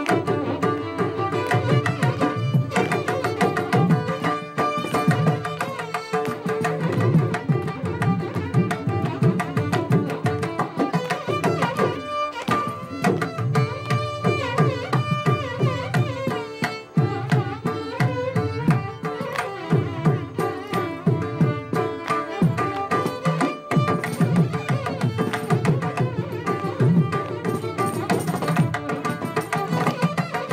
Ah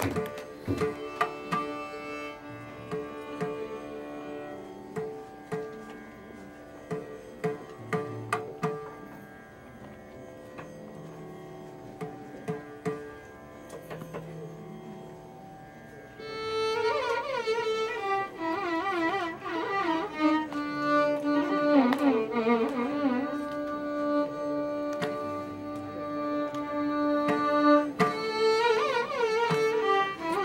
ah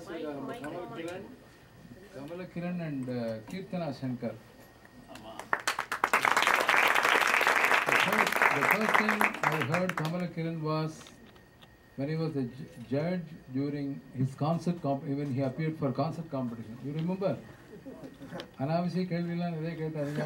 Kamal Kamala Kiran and uh, Kirtana Shankar. The first, the first time I heard Kamala Kiran was when he was a ju- judge during his concert comp when he appeared for concert competition. You remember? அனாவசிய கேள்வியெல்லாம் நிறைய கேட்டாருங்க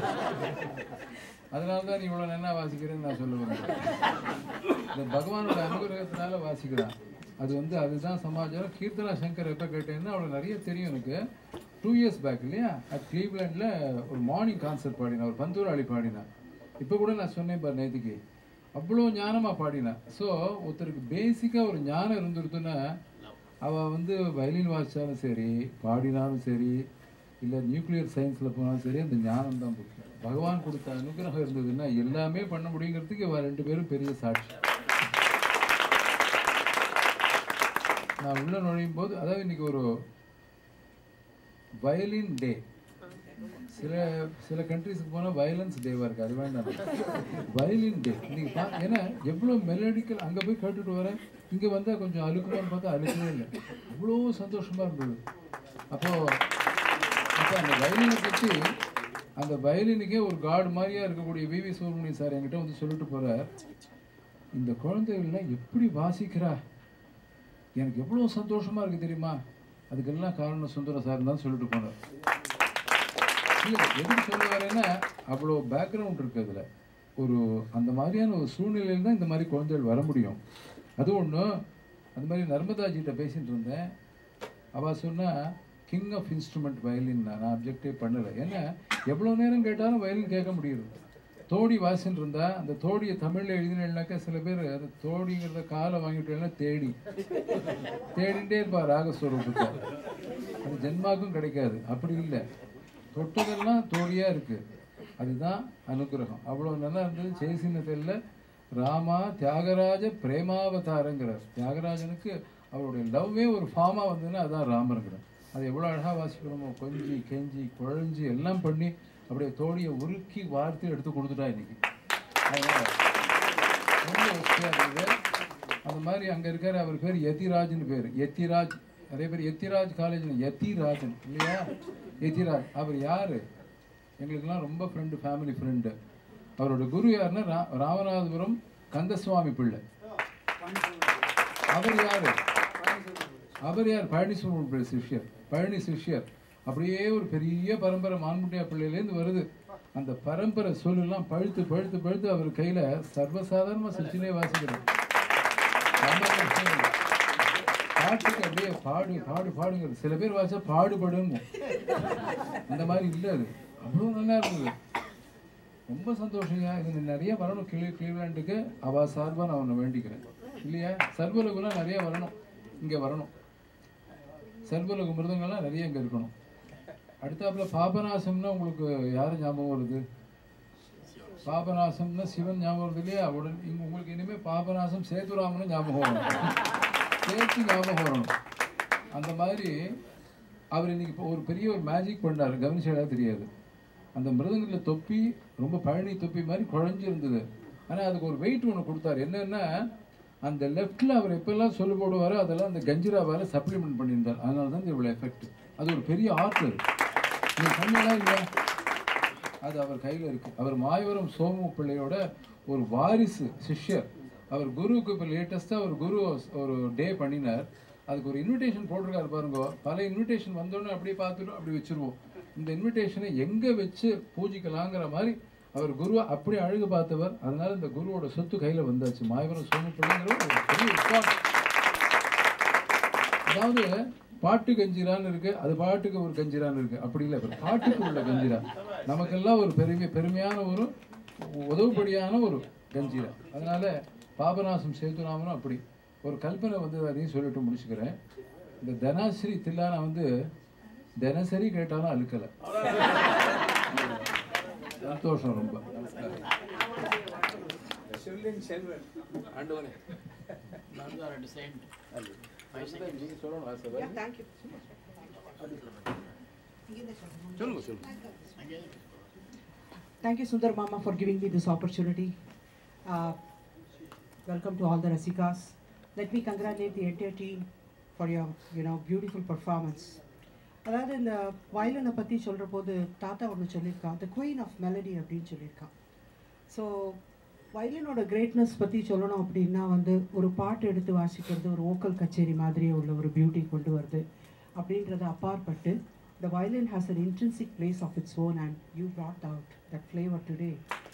அதனால தான் நீ இவ்வளோ நல்லா வாசிக்கிறேன்னு நான் சொல்லுவேன் இந்த பகவானோட அனுகிரகத்தினால வாசிக்கிறான் அது வந்து அதுதான் சமாச்சாரம் கீர்த்தனா சங்கர் எப்போ கேட்டேன்னா அவளுக்கு நிறைய தெரியும் எனக்கு டூ இயர்ஸ் பேக் இல்லையா அட் கிளீவ்லேண்டில் ஒரு மார்னிங் கான்சர்ட் பாடினேன் ஒரு பந்தூராளி பாடினேன் இப்போ கூட நான் சொன்னேன் பாரு நேற்றுக்கு அவ்வளோ ஞானமாக பாடினேன் ஸோ ஒருத்தருக்கு பேசிக்காக ஒரு ஞானம் இருந்துருதுன்னா அவள் வந்து வயலின் வாசித்தாலும் சரி பாடினாலும் சரி இல்லை நியூக்ளியர் சயின்ஸில் போனாலும் சரி அந்த ஞானம் தான் முக்கியம் பகவான் கொடுத்த அனுகிரகம் இருந்ததுன்னா எல்லாமே பண்ண முடியுங்கிறதுக்கு இவ ரெண்டு பேரும் பெரிய சாட்சி நான் உள்ள நுழையும் போது அதாவது இன்னைக்கு ஒரு வயலின் டே சில சில கண்ட்ரிஸுக்கு போனால் வயலன்ஸ் டேவாக இருக்குது அது வேண்டாம் வயலின் டே இன்னைக்கு பா ஏன்னா எவ்வளோ மெலடிக்கல் அங்கே போய் கேட்டுட்டு வரேன் இங்கே வந்தால் கொஞ்சம் அழுக்குமான்னு பார்த்தா அழுக்கவே இல்லை அவ்வளோ சந்தோஷமாக இருந்தது அப்போது அப்போ அந்த வயலினை பற்றி அந்த வயலினுக்கே ஒரு காட் மாதிரியா இருக்கக்கூடிய விவி சுப்பிரமணியம் சார் என்கிட்ட வந்து சொல்லிட்டு போறார் இந்த குழந்தைகள்லாம் எப்படி வாசிக்கிறா எனக்கு எவ்வளோ சந்தோஷமா இருக்கு தெரியுமா அதுக்கெல்லாம் காரணம் சுந்தர சார் தான் சொல்லிட்டு போனார் இல்லை எதுக்கு சொல்ல வரேன்னா அவ்வளோ பேக்ரவுண்ட் இருக்கு அதில் ஒரு அந்த மாதிரியான ஒரு சூழ்நிலையில் தான் இந்த மாதிரி குழந்தைகள் வர முடியும் அது ஒன்று அந்த மாதிரி நர்மதாஜிகிட்ட பேசிட்டு இருந்தேன் அவள் சொன்னா கிங் ஆஃப் இன்ஸ்ட்ருமெண்ட் வயலின் நான் அப்ஜெக்டே பண்ணலை ஏன்னா எவ்வளோ நேரம் கேட்டாலும் வயலின் கேட்க முடியுது தோடி வாசின்னு இருந்தா அந்த தோடியை தமிழில் எழுதினாக்கா சில பேர் அந்த தோடிங்கிறத காலை வாங்கிட்டேன்னா தேடி தேடிட்டே இருப்பா ராகஸ்வரூபத்தை அது ஜென்மாக்கும் கிடைக்காது அப்படி இல்லை தொட்டதெல்லாம் தோடியா இருக்கு அதுதான் அனுகிரகம் அவ்வளோ நல்லா இருந்தது சேசினத்தில் ராமா தியாகராஜ பிரேமாவதாரங்கிறார் தியாகராஜனுக்கு அவருடைய லவ்வே ஒரு ஃபார்மா வந்ததுன்னா அதான் ராமருங்கிறார் அது எவ்வளோ அழகாக வாசிக்கணுமோ கொஞ்சி கெஞ்சி குழஞ்சி எல்லாம் பண்ணி அப்படியே தோடியை உருக்கி வார்த்து எடுத்து கொடுத்துட்டா இன்னைக்கு அதனால ரொம்ப வசதியா இருந்தது அந்த மாதிரி அங்க இருக்காரு அவர் பேர் யதிராஜ்னு பேர் யத்திராஜ் நிறைய பேர் யத்திராஜ் காலேஜ் யத்திராஜன் இல்லையா யத்திராஜ் அவர் யாரு எங்களுக்கெல்லாம் ரொம்ப ஃப்ரெண்டு ஃபேமிலி ஃப்ரெண்டு அவரோட குரு யாருன்னா ரா ராமநாதபுரம் கந்தசுவாமி பிள்ளை அவர் யாரு அவர் யார் பழனிசுவாமி பிள்ளை சிஷ்யர் பழனி சிஷ்யர் அப்படியே ஒரு பெரிய பரம்பரை மான்முட்டியா பிள்ளையிலேருந்து வருது அந்த பரம்பரை சொல்லெல்லாம் பழுத்து பழுத்து பழுத்து அவர் கையில சர்வசாதாரணமா சிச்சிலே வாசிக்கிறார் சாதாரண விஷயம் இல்லை. பாட்டுக்கு அப்படியே பாடு பாடு பாடுங்கிறது சில பேர் வாசா பாடுபடுங்க அந்த மாதிரி இல்லை அது அவ்வளோ நல்லா இருந்தது ரொம்ப சந்தோஷங்க இது நிறைய வரணும் கிளி கிளீவ்லாண்டுக்கு அவ சார்பாக நான் உன்னை வேண்டிக்கிறேன் இல்லையா சர்வலகுலாம் நிறைய வரணும் இங்கே வரணும் சர்வலகு மிருதங்கள்லாம் நிறைய இங்கே இருக்கணும் அடுத்தாப்புல பாபநாசம்னா உங்களுக்கு யார் ஞாபகம் வருது பாபநாசம்னா சிவன் ஞாபகம் வருது இல்லையா உடனே இங்க உங்களுக்கு இனிமே பாபநாசம் சேதுராமனும் ஞாபகம் வரணும் சேர்த்து ஞாபகம் வரணும் அந்த மாதிரி அவர் இன்னைக்கு இப்போ ஒரு பெரிய ஒரு மேஜிக் பண்ணாரு கவனிச்சா தெரியாது அந்த மிருதங்கத்தில் தொப்பி ரொம்ப பழனி தொப்பி மாதிரி குழஞ்சி இருந்தது ஆனால் அதுக்கு ஒரு வெயிட் ஒன்று கொடுத்தாரு என்னன்னா அந்த லெஃப்டில் அவர் எப்பெல்லாம் சொல்லு போடுவாரோ அதெல்லாம் அந்த கஞ்சிராவால் சப்ளிமெண்ட் பண்ணியிருந்தார் அதனால தான் இவ்வளோ எஃபெக்ட் அது ஒரு பெரிய ஆர்ட் அது நீங்கள் பண்ணலாம் இல்லையா அது அவர் கையில் இருக்கு அவர் மாயவரம் சோமு பிள்ளையோட ஒரு வாரிசு சிஷ்யர் அவர் குருவுக்கு இப்போ லேட்டஸ்ட்டாக ஒரு குரு ஒரு டே பண்ணினார் அதுக்கு ஒரு இன்விடேஷன் போட்டிருக்காரு பாருங்க பல இன்விடேஷன் வந்தோடனே அப்படியே பார்த்துட்டு அப்படி வச்சிருவோம் இந்த இன்விடேஷனை எங்கே வச்சு பூஜிக்கலாங்கிற மாதிரி அவர் குருவை அப்படி அழகு பார்த்தவர் அதனால இந்த குருவோட சொத்து கையில் வந்தாச்சு மாயவரம் சோமு பிள்ளைங்கிற ஒரு பெரிய விசுவாசம் அதாவது பாட்டு கஞ்சிரான்னு இருக்கு அது பாட்டுக்கு ஒரு கஞ்சிரான்னு இருக்கு அப்படி இல்லை இவர் பாட்டுக்கு உள்ள கஞ்சிரா நமக்கெல்லாம் ஒரு பெருமை பெருமையான ஒரு உதவுபடியான ஒரு கஞ்சிரா அதனால பாபநாசம் சேதுராமனும் அப்படி ஒரு கல்பனை வந்து அதையும் சொல்லிட்டு முடிச்சுக்கிறேன் இந்த தனாஸ்ரீ தில்லானா வந்து தினசரி கேட்டாலும் அழுக்கலை சந்தோஷம் ரொம்ப ஆண்டவனே நீங்க சொல்லணும் ஆசை Thank you. சொல்லுங்க சொல்லுங்க Thank you, Sundar Mama, for giving me this opportunity. Uh, welcome to all the Rasikas. Let me congratulate the entire team for your, you know, beautiful performance. அதாவது இந்த வயலினை பற்றி சொல்கிற போது தாத்தா ஒன்று சொல்லியிருக்கா த குயின் ஆஃப் மெலடி அப்படின்னு சொல்லியிருக்கா ஸோ வயலினோட கிரேட்னஸ் பற்றி சொல்லணும் அப்படின்னா வந்து ஒரு பாட்டு எடுத்து வாசிக்கிறது ஒரு ஓக்கல் கச்சேரி மாதிரியே உள்ள ஒரு பியூட்டி கொண்டு வருது அப்படின்றத அப்பாற்பட்டு the violin has an intrinsic place of its own and you brought out that flavour today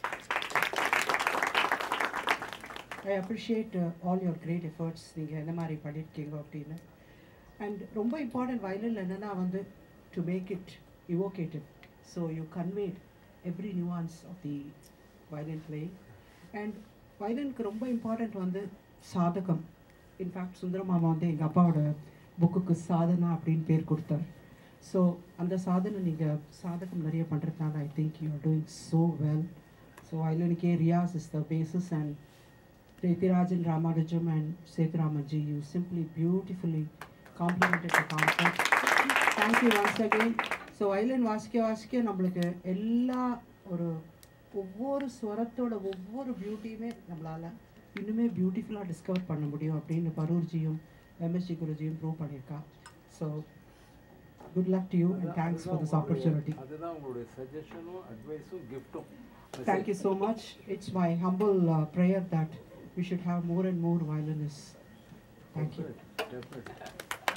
I appreciate all your great efforts நீங்கள் எந்த மாதிரி பண்ணியிருக்கீங்க அப்படின்னு அண்ட் ரொம்ப இம்பார்ட்டன்ட் வயலில் என்னென்னா வந்து to make it evocative so you conveyed every nuance of the violin playing and வயலினுக்கு ரொம்ப இம்பார்ட்டண்ட் வந்து சாதகம் இன்ஃபேக்ட் சுந்தரமாமா வந்து எங்கள் அப்பாவோட புக்குக்கு சாதனா அப்படின்னு பேர் கொடுத்தார் ஸோ அந்த சாதனை நீங்கள் சாதகம் நிறைய பண்ணுறதுனால I think you are doing so well so வயலினுக்கே riyaz is the basis and Prithirajan Ramanujam and Seturamanji, you simply beautifully complimented the concert. Thank you once again. So violin வாசிக்க வாசிக்க நம்மளுக்கு எல்லா ஒரு ஒவ்வொரு ஸ்வரத்தோட ஒவ்வொரு பியூட்டியுமே நம்மளால் இன்னுமே பியூட்டிஃபுல்லாக டிஸ்கவர் பண்ண முடியும் அப்படின்னு பரூர்ஜியும் எம்எஸ்ஜி குருஜியும் ப்ரூவ் பண்ணியிருக்கா so good luck to you and thanks for this opportunity அதுதான் உங்களுடைய சஜஷனும் அட்வைஸும் கிஃப்ட்டும் Thank you so much. It's my humble uh, prayer that we should have more and more violinists. Thank you.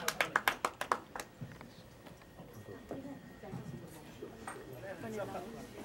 Definitely.